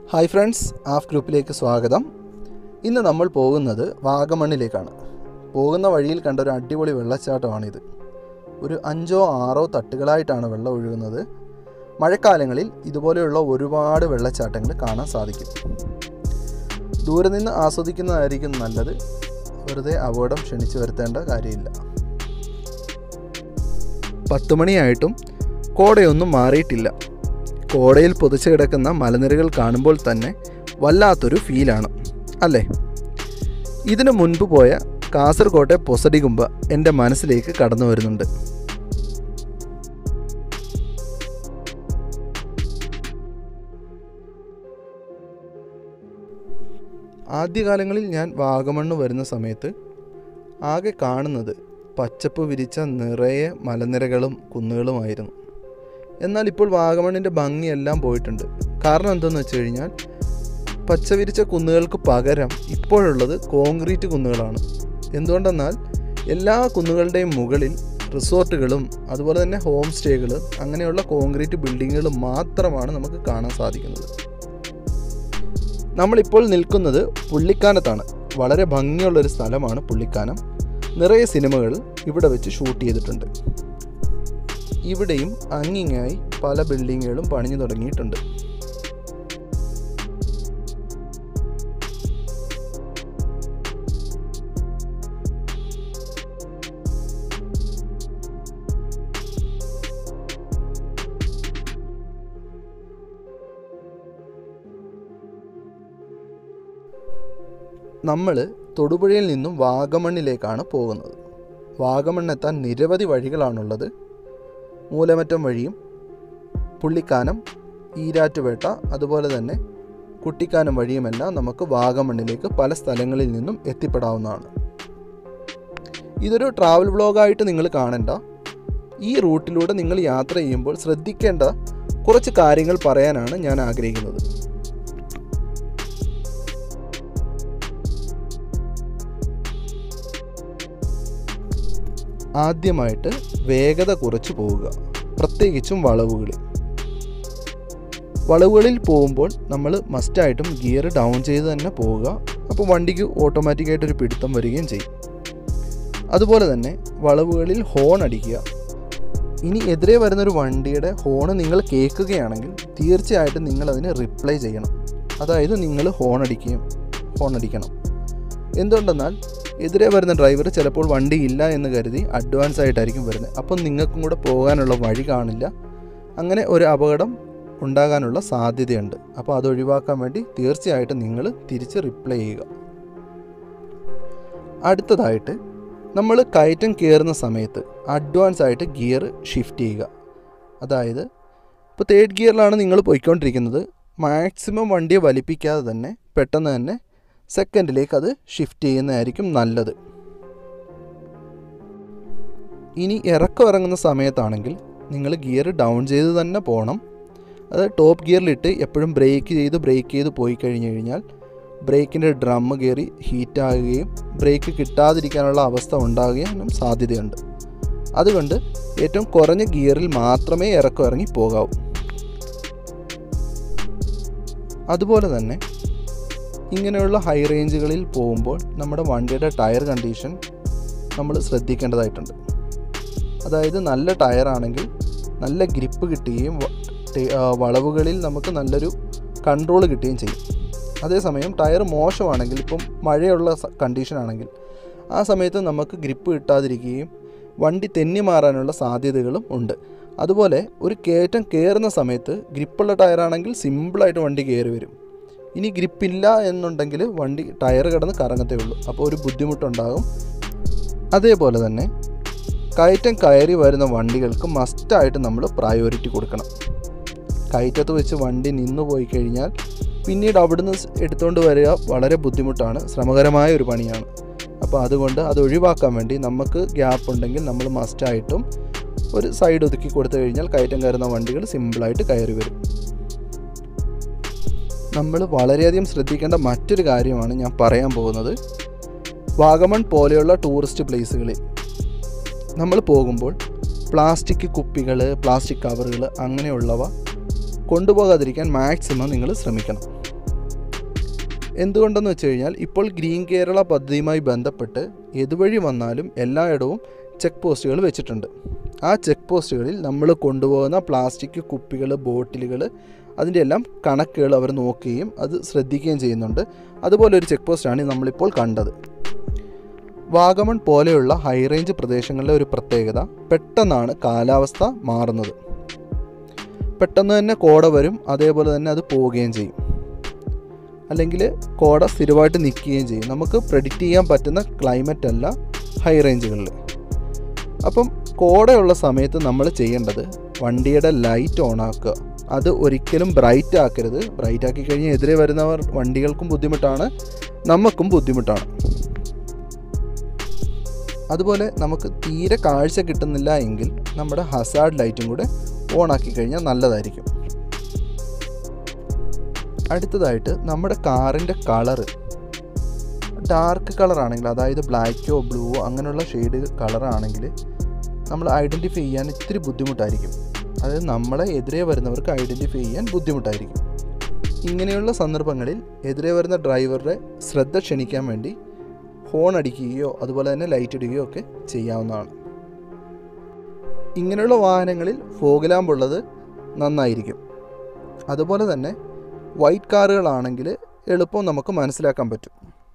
hi friends ആഫ് ഗ്രൂപ്പിലേക്ക് സ്വാഗതം ഇന്ന് നമ്മൾ പോകുന്നത് വാഗമണ്ണിലേക്കാണ് പോകുന്ന വഴിയിൽ കണ്ട ഒരു അടിപൊളി വെള്ളച്ചാട്ടമാണിത് ഒരു അഞ്ചോ ആറോ തട്ടുകളായിട്ടാണ് വെള്ളം ഒഴുകുന്നത് മഴക്കാലങ്ങളിൽ ഇതുപോലെയുള്ള ഒരുപാട് വെള്ളച്ചാട്ടങ്ങൾ കാണാൻ സാധിക്കും ദൂരെ നിന്ന് ആസ്വദിക്കുന്നതായിരിക്കും നല്ലത് വെറുതെ അപകടം ക്ഷണിച്ചു വരുത്തേണ്ട കാര്യമില്ല പത്ത് മണിയായിട്ടും കോടയൊന്നും മാറിയിട്ടില്ല കോടയിൽ പൊതിച്ചു കിടക്കുന്ന മലനിരകൾ കാണുമ്പോൾ തന്നെ വല്ലാത്തൊരു ഫീലാണ് അല്ലേ ഇതിനു മുൻപ് പോയ കാസർകോട്ടെ പൊസടികുമ്പ എൻ്റെ മനസ്സിലേക്ക് കടന്നു വരുന്നുണ്ട് ആദ്യകാലങ്ങളിൽ ഞാൻ വാഗമണ്ണ് വരുന്ന സമയത്ത് ആകെ കാണുന്നത് പച്ചപ്പ് വിരിച്ച നിറയെ മലനിരകളും കുന്നുകളുമായിരുന്നു എന്നാൽ ഇപ്പോൾ വാഗമണ്ണിൻ്റെ ഭംഗിയെല്ലാം പോയിട്ടുണ്ട് കാരണം എന്തെന്ന് വെച്ച് കഴിഞ്ഞാൽ പച്ച വിരിച്ച കുന്നുകൾക്ക് പകരം ഇപ്പോഴുള്ളത് കോൺക്രീറ്റ് കുന്നുകളാണ് എന്തുകൊണ്ടെന്നാൽ എല്ലാ കുന്നുകളുടെയും മുകളിൽ റിസോർട്ടുകളും അതുപോലെ തന്നെ ഹോം സ്റ്റേകൾ അങ്ങനെയുള്ള കോൺക്രീറ്റ് ബിൽഡിങ്ങുകൾ മാത്രമാണ് നമുക്ക് കാണാൻ സാധിക്കുന്നത് നമ്മളിപ്പോൾ നിൽക്കുന്നത് പുള്ളിക്കാനത്താണ് വളരെ ഭംഗിയുള്ളൊരു സ്ഥലമാണ് പുള്ളിക്കാനം നിറയെ സിനിമകൾ ഇവിടെ വെച്ച് ഷൂട്ട് ചെയ്തിട്ടുണ്ട് ഇവിടെയും അങ്ങിങ്ങായി പല ബിൽഡിങ്ങുകളും പണിഞ്ഞു തുടങ്ങിയിട്ടുണ്ട് നമ്മൾ തൊടുപുഴയിൽ നിന്നും വാഗമണ്ണിലേക്കാണ് പോകുന്നത് വാഗമണ്ണെത്താൻ നിരവധി വഴികളാണുള്ളത് മൂലമറ്റം വഴിയും പുള്ളിക്കാനം ഈരാറ്റുപേട്ട അതുപോലെ തന്നെ കുട്ടിക്കാനം വഴിയുമെല്ലാം നമുക്ക് വാഗമണ്ണിലേക്ക് പല സ്ഥലങ്ങളിൽ നിന്നും എത്തിപ്പെടാവുന്നതാണ് ഇതൊരു ട്രാവൽ വ്ളോഗായിട്ട് നിങ്ങൾ കാണണ്ട ഈ റൂട്ടിലൂടെ നിങ്ങൾ യാത്ര ചെയ്യുമ്പോൾ ശ്രദ്ധിക്കേണ്ട കുറച്ച് കാര്യങ്ങൾ പറയാനാണ് ഞാൻ ആഗ്രഹിക്കുന്നത് ആദ്യമായിട്ട് വേഗത കുറച്ച് പോവുക പ്രത്യേകിച്ചും വളവുകളിൽ വളവുകളിൽ പോകുമ്പോൾ നമ്മൾ മസ്റ്റായിട്ടും ഗിയർ ഡൗൺ ചെയ്ത് തന്നെ പോവുക അപ്പോൾ വണ്ടിക്ക് ഓട്ടോമാറ്റിക്കായിട്ട് ഒരു പിടുത്തം വരികയും ചെയ്യും അതുപോലെ തന്നെ വളവുകളിൽ ഹോൺ അടിക്കുക ഇനി എതിരെ വരുന്നൊരു വണ്ടിയുടെ ഹോൺ നിങ്ങൾ കേൾക്കുകയാണെങ്കിൽ തീർച്ചയായിട്ടും നിങ്ങൾ അതിന് റിപ്ലൈ ചെയ്യണം അതായത് നിങ്ങൾ ഹോൺ അടിക്കുകയും ഹോൺ അടിക്കണം എന്തുകൊണ്ടെന്നാൽ എതിരെ വരുന്ന ഡ്രൈവർ ചിലപ്പോൾ വണ്ടി ഇല്ല എന്ന് കരുതി അഡ്വാൻസ് ആയിട്ടായിരിക്കും വരുന്നത് അപ്പം നിങ്ങൾക്കും കൂടെ പോകാനുള്ള വഴി കാണില്ല അങ്ങനെ ഒരു അപകടം ഉണ്ടാകാനുള്ള സാധ്യതയുണ്ട് അപ്പോൾ അത് ഒഴിവാക്കാൻ വേണ്ടി തീർച്ചയായിട്ടും നിങ്ങൾ തിരിച്ച് റിപ്ലൈ ചെയ്യുക അടുത്തതായിട്ട് നമ്മൾ കയറ്റം കയറുന്ന സമയത്ത് അഡ്വാൻസ് ആയിട്ട് ഗിയർ ഷിഫ്റ്റ് ചെയ്യുക അതായത് ഇപ്പോൾ തേർഡ് ഗിയറിലാണ് നിങ്ങൾ പോയിക്കൊണ്ടിരിക്കുന്നത് മാക്സിമം വണ്ടിയെ വലിപ്പിക്കാതെ തന്നെ പെട്ടെന്ന് തന്നെ സെക്കൻഡിലേക്ക് അത് ഷിഫ്റ്റ് ചെയ്യുന്നതായിരിക്കും നല്ലത് ഇനി ഇറക്കം ഇറങ്ങുന്ന സമയത്താണെങ്കിൽ നിങ്ങൾ ഗിയർ ഡൗൺ ചെയ്ത് തന്നെ പോകണം അത് ടോപ്പ് ഗിയറിലിട്ട് എപ്പോഴും ബ്രേക്ക് ചെയ്ത് ബ്രേക്ക് ചെയ്ത് പോയി കഴിഞ്ഞ് കഴിഞ്ഞാൽ ബ്രേക്കിൻ്റെ ഡ്രം കയറി ഹീറ്റാകുകയും ബ്രേക്ക് കിട്ടാതിരിക്കാനുള്ള അവസ്ഥ ഉണ്ടാകുകയും സാധ്യതയുണ്ട് അതുകൊണ്ട് ഏറ്റവും കുറഞ്ഞ ഗിയറിൽ മാത്രമേ ഇറക്കം ഇറങ്ങി പോകാവൂ അതുപോലെ തന്നെ ഇങ്ങനെയുള്ള ഹൈ റേഞ്ചുകളിൽ പോകുമ്പോൾ നമ്മുടെ വണ്ടിയുടെ ടയർ കണ്ടീഷൻ നമ്മൾ ശ്രദ്ധിക്കേണ്ടതായിട്ടുണ്ട് അതായത് നല്ല ടയറാണെങ്കിൽ നല്ല ഗ്രിപ്പ് കിട്ടുകയും വളവുകളിൽ നമുക്ക് നല്ലൊരു കൺട്രോൾ കിട്ടുകയും ചെയ്യും അതേസമയം ടയർ മോശമാണെങ്കിൽ ഇപ്പം മഴയുള്ള കണ്ടീഷൻ ആണെങ്കിൽ ആ സമയത്ത് നമുക്ക് ഗ്രിപ്പ് കിട്ടാതിരിക്കുകയും വണ്ടി തെന്നി മാറാനുള്ള സാധ്യതകളും ഉണ്ട് അതുപോലെ ഒരു കയറ്റം കയറുന്ന സമയത്ത് ഗ്രിപ്പുള്ള ടയറാണെങ്കിൽ സിമ്പിളായിട്ട് വണ്ടി കയറി വരും ഇനി ഗ്രിപ്പില്ല എന്നുണ്ടെങ്കിൽ വണ്ടി ടയർ കിടന്ന് കറങ്ങത്തേ ഉള്ളൂ അപ്പോൾ ഒരു ബുദ്ധിമുട്ടുണ്ടാകും അതേപോലെ തന്നെ കയറ്റം കയറി വരുന്ന വണ്ടികൾക്ക് മസ്റ്റായിട്ട് നമ്മൾ പ്രയോറിറ്റി കൊടുക്കണം കയറ്റത്ത് വെച്ച് വണ്ടി നിന്നു പോയി കഴിഞ്ഞാൽ പിന്നീട് അവിടുന്ന് എടുത്തുകൊണ്ട് വരിക വളരെ ബുദ്ധിമുട്ടാണ് ശ്രമകരമായ ഒരു പണിയാണ് അപ്പോൾ അതുകൊണ്ട് അത് ഒഴിവാക്കാൻ വേണ്ടി നമുക്ക് ഗ്യാപ്പ് ഉണ്ടെങ്കിൽ നമ്മൾ മസ്റ്റായിട്ടും ഒരു സൈഡ് ഒതുക്കി കൊടുത്തു കഴിഞ്ഞാൽ കയറ്റം കയറുന്ന വണ്ടികൾ സിമ്പിളായിട്ട് കയറി വരും നമ്മൾ വളരെയധികം ശ്രദ്ധിക്കേണ്ട മറ്റൊരു കാര്യമാണ് ഞാൻ പറയാൻ പോകുന്നത് വാഗമൺ പോലെയുള്ള ടൂറിസ്റ്റ് പ്ലേസുകളിൽ നമ്മൾ പോകുമ്പോൾ പ്ലാസ്റ്റിക് കുപ്പികൾ പ്ലാസ്റ്റിക് കവറുകൾ അങ്ങനെയുള്ളവ കൊണ്ടുപോകാതിരിക്കാൻ മാക്സിമം നിങ്ങൾ ശ്രമിക്കണം എന്തുകൊണ്ടെന്ന് വെച്ച് കഴിഞ്ഞാൽ ഇപ്പോൾ ഗ്രീൻ കേരള പദ്ധതിയുമായി ബന്ധപ്പെട്ട് ഏതുവഴി വന്നാലും എല്ലായിടവും ചെക്ക് പോസ്റ്റുകൾ വെച്ചിട്ടുണ്ട് ആ ചെക്ക് പോസ്റ്റുകളിൽ നമ്മൾ കൊണ്ടുപോകുന്ന പ്ലാസ്റ്റിക് കുപ്പികൾ ബോട്ടിലുകൾ അതിൻ്റെ എല്ലാം കണക്കുകൾ അവർ നോക്കുകയും അത് ശ്രദ്ധിക്കുകയും ചെയ്യുന്നുണ്ട് അതുപോലെ ഒരു ചെക്ക് പോസ്റ്റാണ് നമ്മളിപ്പോൾ കണ്ടത് വാഗമൺ പോലെയുള്ള ഹൈ റേഞ്ച് പ്രദേശങ്ങളിലെ ഒരു പ്രത്യേകത പെട്ടെന്നാണ് കാലാവസ്ഥ മാറുന്നത് പെട്ടെന്ന് തന്നെ കോട വരും അതേപോലെ തന്നെ അത് പോവുകയും ചെയ്യും അല്ലെങ്കിൽ കോട സ്ഥിരമായിട്ട് നിൽക്കുകയും ചെയ്യും നമുക്ക് പ്രെഡിക്റ്റ് ചെയ്യാൻ പറ്റുന്ന ക്ലൈമറ്റ് അല്ല ഹൈ റേഞ്ചുകളിൽ അപ്പം കോടയുള്ള സമയത്ത് നമ്മൾ ചെയ്യേണ്ടത് വണ്ടിയുടെ ലൈറ്റ് ഓൺ ആക്കുക അത് ഒരിക്കലും ബ്രൈറ്റ് ആക്കരുത് ബ്രൈറ്റ് ആക്കി കഴിഞ്ഞാൽ എതിരെ വരുന്നവർ വണ്ടികൾക്കും ബുദ്ധിമുട്ടാണ് നമുക്കും ബുദ്ധിമുട്ടാണ് അതുപോലെ നമുക്ക് തീരെ കാഴ്ച കിട്ടുന്നില്ല എങ്കിൽ നമ്മുടെ ഹസാർഡ് ലൈറ്റും കൂടെ ഓൺ ആക്കി കഴിഞ്ഞാൽ നല്ലതായിരിക്കും അടുത്തതായിട്ട് നമ്മുടെ കാറിൻ്റെ കളറ് ഡാർക്ക് കളറാണെങ്കിൽ അതായത് ബ്ലാക്കോ ബ്ലൂവോ അങ്ങനെയുള്ള ഷെയ്ഡ് കളറാണെങ്കിൽ നമ്മൾ ഐഡൻറ്റിഫൈ ചെയ്യാൻ ഇത്തിരി ബുദ്ധിമുട്ടായിരിക്കും അതായത് നമ്മളെ എതിരെ വരുന്നവർക്ക് ഐഡൻറ്റിഫൈ ചെയ്യാൻ ബുദ്ധിമുട്ടായിരിക്കും ഇങ്ങനെയുള്ള സന്ദർഭങ്ങളിൽ എതിരെ വരുന്ന ഡ്രൈവറുടെ ശ്രദ്ധ ക്ഷണിക്കാൻ വേണ്ടി ഹോൺ അടിക്കുകയോ അതുപോലെ തന്നെ ലൈറ്റ് ഇടുകയോ ഒക്കെ ചെയ്യാവുന്നതാണ് ഇങ്ങനെയുള്ള വാഹനങ്ങളിൽ ഫോഗ് ലാമ്പ് ഉള്ളത് നന്നായിരിക്കും അതുപോലെ തന്നെ വൈറ്റ് കാറുകളാണെങ്കിൽ എളുപ്പം നമുക്ക് മനസ്സിലാക്കാൻ പറ്റും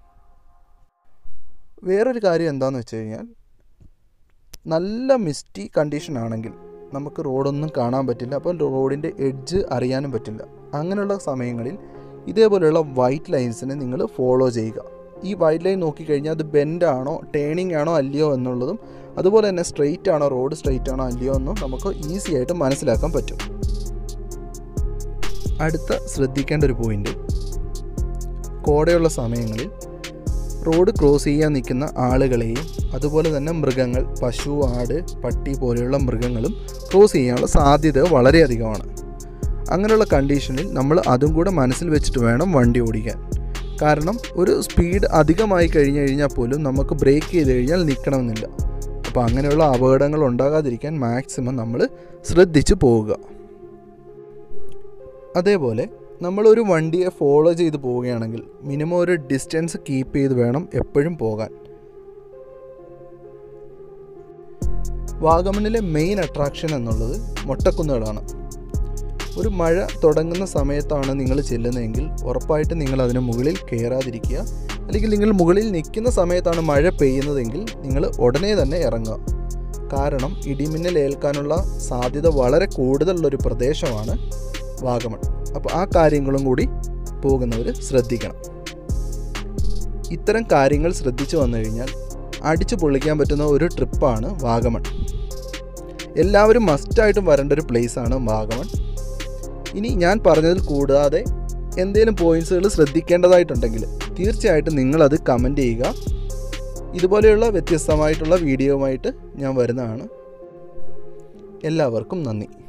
വേറൊരു കാര്യം എന്താണെന്ന് വെച്ച് കഴിഞ്ഞാൽ നല്ല മിസ്റ്റി കണ്ടീഷൻ ആണെങ്കിൽ നമുക്ക് റോഡൊന്നും കാണാൻ പറ്റില്ല അപ്പോൾ റോഡിൻ്റെ എഡ്ജ് അറിയാനും പറ്റില്ല അങ്ങനെയുള്ള സമയങ്ങളിൽ ഇതേപോലെയുള്ള വൈറ്റ് ലൈൻസിനെ നിങ്ങൾ ഫോളോ ചെയ്യുക ഈ വൈറ്റ് ലൈൻ നോക്കിക്കഴിഞ്ഞാൽ അത് ബെൻഡ് ആണോ ടേണിംഗ് ആണോ അല്ലയോ എന്നുള്ളതും അതുപോലെ തന്നെ സ്ട്രെയിറ്റ് ആണോ റോഡ് സ്ട്രെയിറ്റ് ആണോ അല്ലയോ എന്നും നമുക്ക് ഈസി ആയിട്ട് മനസ്സിലാക്കാൻ പറ്റും അടുത്ത ശ്രദ്ധിക്കേണ്ട ഒരു പോയിന്റ് കോടയുള്ള സമയങ്ങളിൽ റോഡ് ക്രോസ് ചെയ്യാൻ നിൽക്കുന്ന ആളുകളെയും അതുപോലെ തന്നെ മൃഗങ്ങൾ പശു ആട് പട്ടി പോലെയുള്ള മൃഗങ്ങളും ക്രോസ് ചെയ്യാനുള്ള സാധ്യത വളരെയധികമാണ് അങ്ങനെയുള്ള കണ്ടീഷനിൽ നമ്മൾ അതും കൂടെ മനസ്സിൽ വെച്ചിട്ട് വേണം വണ്ടി ഓടിക്കാൻ കാരണം ഒരു സ്പീഡ് അധികമായി കഴിഞ്ഞു കഴിഞ്ഞാൽ പോലും നമുക്ക് ബ്രേക്ക് ചെയ്ത് കഴിഞ്ഞാൽ നിൽക്കണമെന്നില്ല അപ്പോൾ അങ്ങനെയുള്ള അപകടങ്ങൾ ഉണ്ടാകാതിരിക്കാൻ മാക്സിമം നമ്മൾ ശ്രദ്ധിച്ച് പോവുക അതേപോലെ നമ്മളൊരു വണ്ടിയെ ഫോളോ ചെയ്ത് പോവുകയാണെങ്കിൽ മിനിമം ഒരു ഡിസ്റ്റൻസ് കീപ്പ് ചെയ്ത് വേണം എപ്പോഴും പോകാൻ വാഗമണിലെ മെയിൻ അട്രാക്ഷൻ എന്നുള്ളത് മൊട്ടക്കുന്നുകളാണ് ഒരു മഴ തുടങ്ങുന്ന സമയത്താണ് നിങ്ങൾ ചെല്ലുന്നതെങ്കിൽ ഉറപ്പായിട്ട് നിങ്ങൾ അതിന് മുകളിൽ കയറാതിരിക്കുക അല്ലെങ്കിൽ നിങ്ങൾ മുകളിൽ നിൽക്കുന്ന സമയത്താണ് മഴ പെയ്യുന്നതെങ്കിൽ നിങ്ങൾ ഉടനെ തന്നെ ഇറങ്ങുക കാരണം ഇടിമിന്നൽ ഏൽക്കാനുള്ള സാധ്യത വളരെ കൂടുതലുള്ളൊരു പ്രദേശമാണ് വാഗമൺ അപ്പോൾ ആ കാര്യങ്ങളും കൂടി പോകുന്നവർ ശ്രദ്ധിക്കണം ഇത്തരം കാര്യങ്ങൾ ശ്രദ്ധിച്ചു വന്നു കഴിഞ്ഞാൽ അടിച്ചു പൊള്ളിക്കാൻ പറ്റുന്ന ഒരു ട്രിപ്പാണ് വാഗമൺ എല്ലാവരും മസ്റ്റായിട്ടും വരേണ്ട ഒരു പ്ലേസാണ് വാഗമൺ ഇനി ഞാൻ പറഞ്ഞതിൽ കൂടാതെ എന്തെങ്കിലും പോയിൻറ്റ്സുകൾ ശ്രദ്ധിക്കേണ്ടതായിട്ടുണ്ടെങ്കിൽ തീർച്ചയായിട്ടും നിങ്ങളത് കമൻറ്റ് ചെയ്യുക ഇതുപോലെയുള്ള വ്യത്യസ്തമായിട്ടുള്ള വീഡിയോയുമായിട്ട് ഞാൻ വരുന്നതാണ് എല്ലാവർക്കും നന്ദി